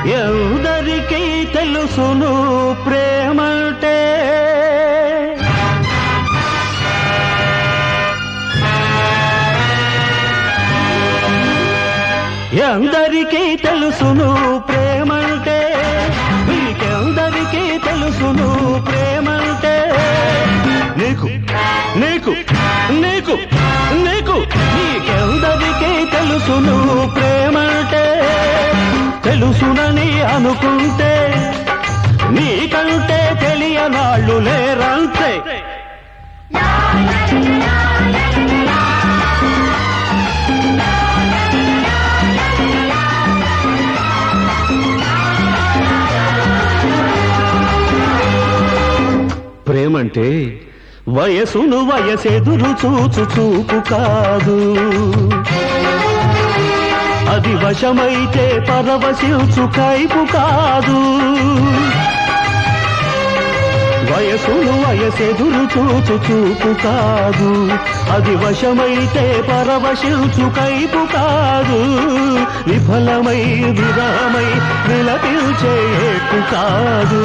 ఎందరికీ తెలుసును ప్రేమంటే ఎందరికీ తెలుసును ప్రేమంటే మీకెందరికీ తెలుసును ప్రేమంటే నీకు నీకు నీకు నీకు నీకెందరికీ తెలుసును ప్రేమంటే తెలుసునని అనుకుంటే నీకంటే తెలియనాళ్ళు లేరంతే ప్రేమంటే వయసును వయసెదురు చూచు చూపు కాదు అది వశమైతే పరవశించు కైపు కాదు వయసును వయసెదురు చూచు చూపు కాదు అది వశమైతే పరవశించు కైపు కాదు విఫలమై విరమై విలపించే ఏటు కాదు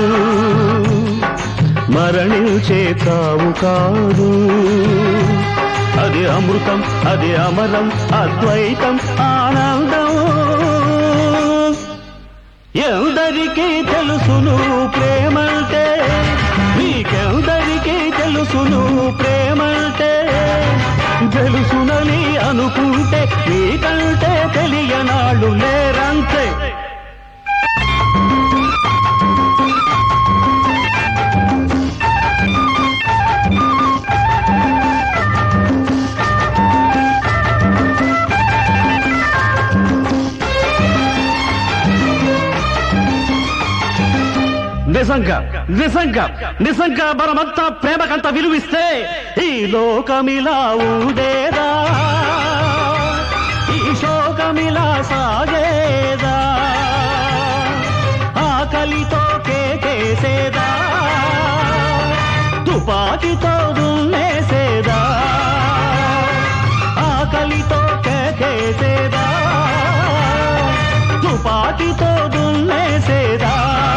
మరణించే కావు కాదు అది అమృతం అది అమరం అద్వైతం ఆనందం ఎందరికీ తెలుసును ప్రేమంటే మీకెందరికీ తెలుసును ప్రేమంటే తెలుసునని అనుకుంటే మీకంటే తెలియనాళ్ళు లేరంతే నిజంగా నిజంగా నిజంగా మనమంతా ప్రేమకంత విలువిస్తే ఈ లోకమిలా ఉండేదా ఈ శోకమిలా సాగేదా ఆకలితో కేకేసేదా తుపాకితో దున్నేసేదా ఆకలితో కేకేసేదా తుపాకితో దున్నేసేదా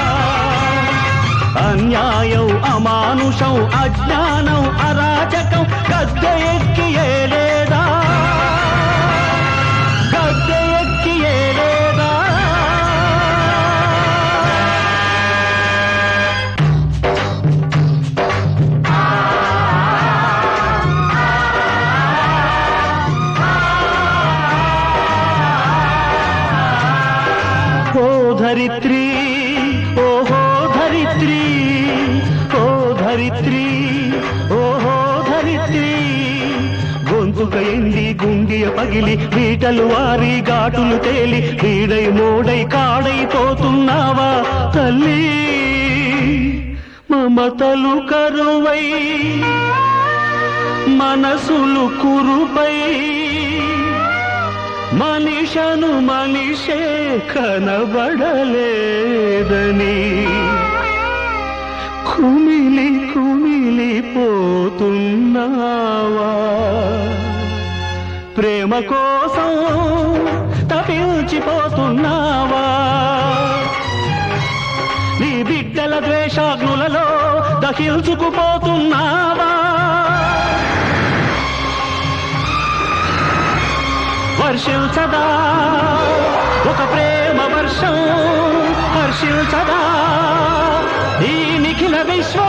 అన్యాయం అమానుషం అజ్ఞానం అరాచకం గద్దె ఎక్కి ఏలేదా గద్దె ఎక్కి ఏలేదా ఓ ధరిత్రి ఓహో ధరిత్రి ఓ ధరిత్రి ఓహో ధరిత్రి గొంతుక ఎండి గుండియ పగిలి బీటలు వారి ఘాటులు తేలి వీడై మోడై కాడైపోతున్నావా తల్లి మమతలు కరువై మనసులు కురుపై మనిషను మనిషే కనబడలేదని కుమిలి కుమిలి పోతున్నావా ప్రేమ కోసం తపించిపోతున్నావా నీ బిడ్డల ద్వేషాగ్నులలో దహించుకుపోతున్నావా వర్షించదా ఒక ప్రేమ వర్షం హర్షించదా ఈ నిఖిల విశ్వం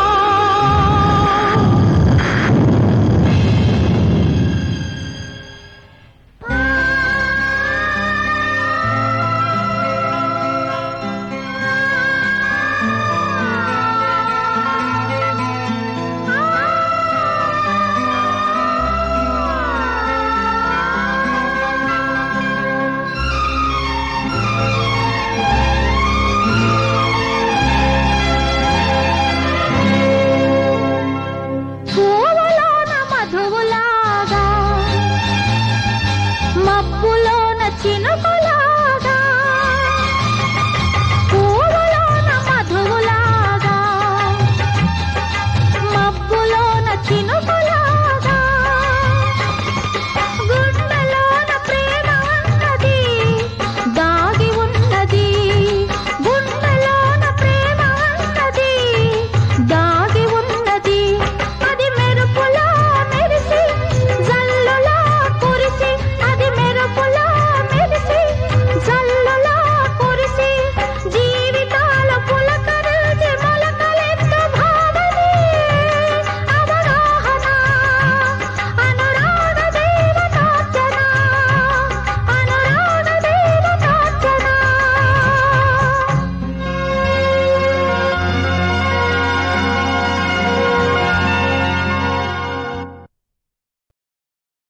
పువ్వులోన మధువులాగా మబ్బులోన చినుక